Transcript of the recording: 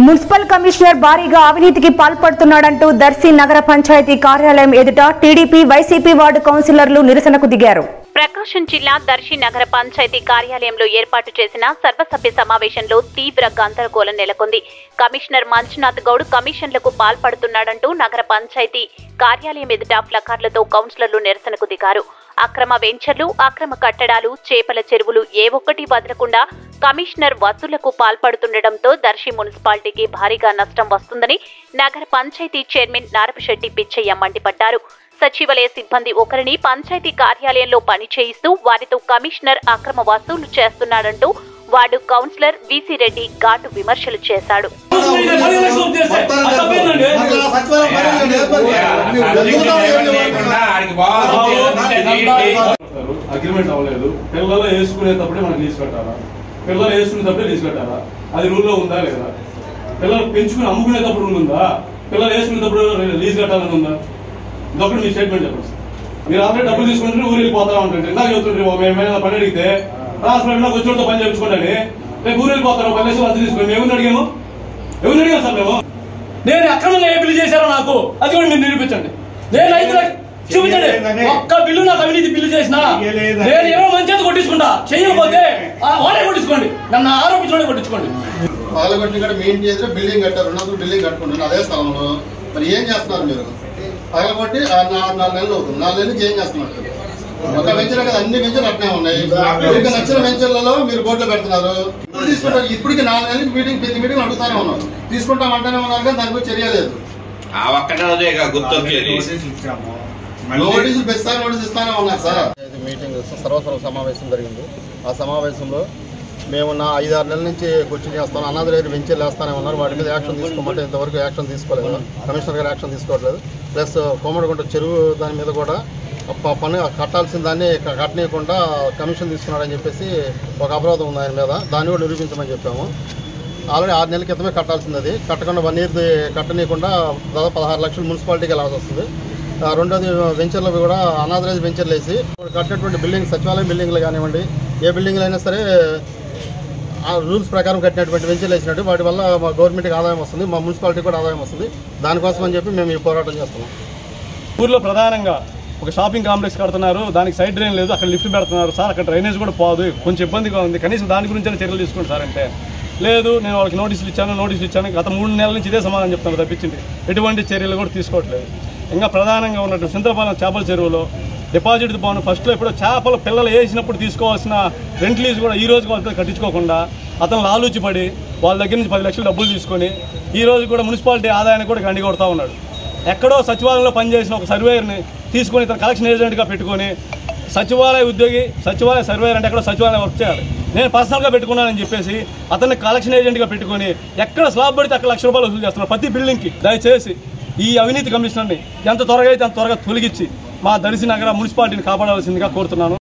Municipal commissioner భారీగా అవినీతికి పాల్పడుతున్నాడంటూ దర్శి నగర పంచాయతీ కార్యాలయం ఎదుట టీడీపీ వైసీపీ వార్డు కౌన్సిలర్లు నిరసనకు దిగారు ప్రకాశం జిల్లా దర్శి నగర పంచాయతీ కార్యాలయంలో ఏర్పాటు చేసిన సర్వసభ్య సమావేశంలో తీవ్ర గందరగోళం నెలకొంది కమిషనర్ మంజునాథ్ గౌడ్ కమిషన్లకు పాల్పడుతున్నాడంటూ నగర పంచాయతీ కార్యాలయం ఎదుట ప్లకార్లతో కౌన్సిలర్లు నిరసనకు దిగారు అక్రమ వెంచర్లు అక్రమ కట్టడాలు చేపల చెరువులు ఏ ఒక్కటి వదలకుండా కమిషనర్ వసూళ్లకు పాల్పడుతుండటంతో దర్శి మున్సిపాలిటీకి భారీగా నష్టం వస్తుందని నగర పంచాయతీ చైర్మన్ నారపశెట్టి పిచ్చయ్య మండిపడ్డారు సచివాలయ సిబ్బంది ఒకరిని పంచాయతీ కార్యాలయంలో పని చేయిస్తూ వారితో కమిషనర్ అక్రమ వసూలు చేస్తున్నాడంటూ వార్డు కౌన్సిలర్ వీసీ రెడ్డి ఘాటు విమర్శలు చేశాడు పది లక్షలు వచ్చేస్తే అది తప్పేందండి? అగ్రిమెంట్ అవ్వలేదు పిల్లలు వేసుకునేటప్పుడే మనకి లీజ్ కట్టాలా పిల్లలు వేసుకునేటప్పుడే లీజ్ కట్టాలా అది రూల్లో ఉందా లేదా పిల్లలు పెంచుకుని అమ్ముకునేటప్పుడు రూల్ ఉందా పిల్లలు వేసుకునేటప్పుడు లీజ్ కట్టాలని ఉందా ఇదొకటి మీ స్టేట్మెంట్ చెప్పండి సార్. మీరు ఆల్రెడీ డబ్బులు తీసుకుంటే ఊరు వెళ్ళిపోతా ఉంటుంది నాకు చెప్తుండ్రి మేము ఏమైనా పని అడిగితే హాస్పిటల్లో వచ్చి పని చేయించుకోండి రేపు ఊరు వెళ్ళిపోతారు పది లక్షలు వచ్చి తీసుకుని మేము ఎవరిని అడిగాము ఎవరిని అడిగాం సార్ మేము నేను అక్రమంగా ఏ బిల్లు చేశారో నాకు అది కూడా మీరు నిరూపించండి నేను ఐదు లక్ష- చూపించండి ఒక్క బిల్లు నాకు అవినీతి బిల్లు చేసిన నేను ఏమో మంచిది కొట్టించుకుంటా చేయకపోతే ఆ వాడే కొట్టించుకోండి నన్ను ఆరోపించడం కొట్టించుకోండి పాలగొట్టి కూడా మీ ఇంటి ఎదురు బిల్డింగ్ కట్టారు రెండు బిల్డింగ్ కట్టుకుంటున్నారు అదే స్థలంలో మరి ఏం చేస్తున్నారు మీరు పగలగొట్టి ఆ నా- నాలుగు నెలలు అవుతుంది నాలుగు నెలలు నుంచి ఏం చేస్తున్నారు ఒక వెంచర్ కదా అన్ని వెంచర్లు అట్నే ఉన్నాయి మీకు నచ్చిన వెంచర్లలో మీరు బోర్డులో పెడుతున్నారు ఇప్పుడు తీసుకుంటారు ఇప్పటికి నాలుగు నెలలకి మీటింగ్ ప్రతి మీటింగ్ అడుగుతానే ఉన్నారు తీసుకుంటామంటేనే ఉన్నారు కానీ దాని గురించి చర్య లేదు ఆ ఒక్కటే రోజే ఇక గుర్తొచ్చేది నోటీసులు పెస్తాను నోటీస్ ఇస్తానే ఉన్నారు సార్ మీటింగ్ సర్వసర్వ సమావేశం జరిగింది ఆ సమావేశంలో మేము నా ఐదు ఆరు నెలల నుంచి క్వశ్చన్ చేస్తాను అనాథరైన వెంచర్లు వేస్తానే ఉన్నారు వాటి మీద యాక్షన్ తీసుకోమంటే ఇంతవరకు యాక్షన్ తీసుకోలేదు కమిషనర్ గారు యాక్షన్ తీసుకోవట్లేదు ప్లస్ కోమడిగుంట చెరువు దాని మీద కూడా ప- పన్ను కట్టాల్సిన దాన్ని క- కట్టనీయకుండా కమిషన్ తీసుకున్నాడని చెప్పేసి ఒక అపరాధం ఉంది ఆయన మీద దాన్ని కూడా నిరూపించమని చెప్పాము ఆల్రెడీ ఆరు నెలల క్రితమే కట్టాల్సింది అది కట్టకుండా వన్ ఇయర్ కట్టనీయకుండా దాదాపు పదహారు లక్షలు మున్సిపాలిటీకి వెళ్ళాల్సి వస్తుంది ఆ, రెండోది వెంచర్లు కూడా అనాథరైజ్ వెంచర్లు వేసి కట్టినటువంటి బిల్డింగ్ సచివాలయం బిల్డింగ్లు కానివ్వండి ఏ బిల్డింగ్లు అయినా సరే ఆ రూల్స్ ప్రకారం కట్టినటువంటి వెంచర్లు వేసినట్టు వాటి వల్ల మా గవర్నమెంట్కి ఆదాయం వస్తుంది మా మున్సిపాలిటీ కూడా ఆదాయం వస్తుంది దానికోసం అని చెప్పి మేము ఈ పోరాటం చేస్తున్నాం ఊర్లో ప్రధానంగా ఒక షాపింగ్ కాంప్లెక్స్ కడుతున్నారు దానికి సైడ్ డ్రైన్ లేదు అక్కడ లిఫ్ట్ పెడుతున్నారు సార్ అక్కడ డ్రైనేజ్ కూడా పోదు కొంచెం ఇబ్బందిగా ఉంది కనీసం దాని గురించి చర్యలు తీసుకోండి సార్ అంటే లేదు నేను వాళ్ళకి నోటీసులు ఇచ్చాను నోటీసులు ఇచ్చాను గత మూడు నెలల నుంచి ఇదే సమాధానం చెప్తాను తప్పించింది ఎటువంటి చర్యలు కూడా తీసుకోవట్లేదు ఇంకా ప్రధానంగా ఉన్నట్టు సింతపాలెం చేపల చెరువులో డిపాజిట్ బాను ఫస్ట్లో ఇప్పుడు చేపలు పిల్లలు వేసినప్పుడు తీసుకోవాల్సిన రెంట్ లీజ్ కూడా ఈ రోజు వాళ్ళతో కట్టించుకోకుండా అతను లాలూచి పడి వాళ్ళ దగ్గర నుంచి పది లక్షలు డబ్బులు తీసుకొని ఈ రోజు కూడా మున్సిపాలిటీ ఆదాయాన్ని కూడా గండి కొడతా ఉన్నాడు ఎక్కడో సచివాలయంలో పనిచేసిన ఒక సర్వేయర్ని తీసుకొని ఇతను కలెక్షన్ ఏజెంట్గా పెట్టుకొని సచివాలయ ఉద్యోగి సచివాలయ సర్వేయర్ అంటే ఎక్కడో సచివాలయం వర్క్ చేయాలి నేను పర్సనల్గా పెట్టుకున్నానని చెప్పేసి అతన్ని కలెక్షన్ ఏజెంట్గా పెట్టుకొని ఎక్కడ స్లాబ్ పడితే అక్కడ లక్ష రూపాయలు వసూలు చేస్తున్నారు ప్రతి బిల్డింగ్కి దయచేసి ఈ అవినీతి కమిషనర్ని ఎంత త్వరగా అయితే అంత త్వరగా తొలగించి మా దర్శి నగర మున్సిపాలిటీని కాపాడాల్సిందిగా కోరుతున్నాను